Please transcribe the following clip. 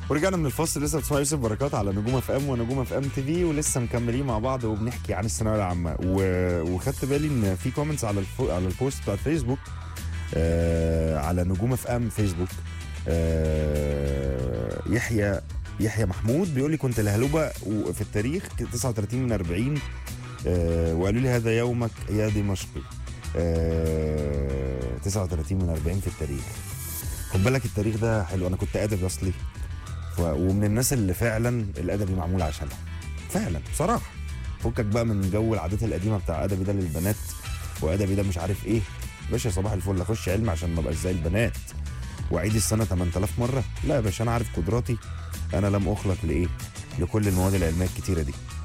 ورجعنا من الفاصل لسه بتسمع يوسف بركات على نجوم اف ام ونجوم اف ام تي في ولسه مكملين مع بعض وبنحكي عن الثانويه العامه و... وخدت بالي ان في كومنتس على الفو... على البوست بتاع فيسبوك آه على نجوم اف ام فيسبوك آه يحيى يحيى محمود بيقول لي كنت لهلوبه في التاريخ 39 من 40 آه وقالوا لي هذا يومك يا دمشقي آه 39 من 40 في التاريخ خد بالك التاريخ ده حلو انا كنت ادبي اصلي ف- ومن الناس اللي فعلا الادبي معمول عشانها فعلا بصراحه فكك بقى من جو العادات القديمه بتاع ادبي ده للبنات وادبي ده مش عارف ايه باشا صباح الفل اخش علم عشان ما ابقاش زي البنات واعيد السنه 8000 مره لا يا باشا انا عارف قدراتي انا لم اخلق لايه لكل المواد العلميه الكتيره دي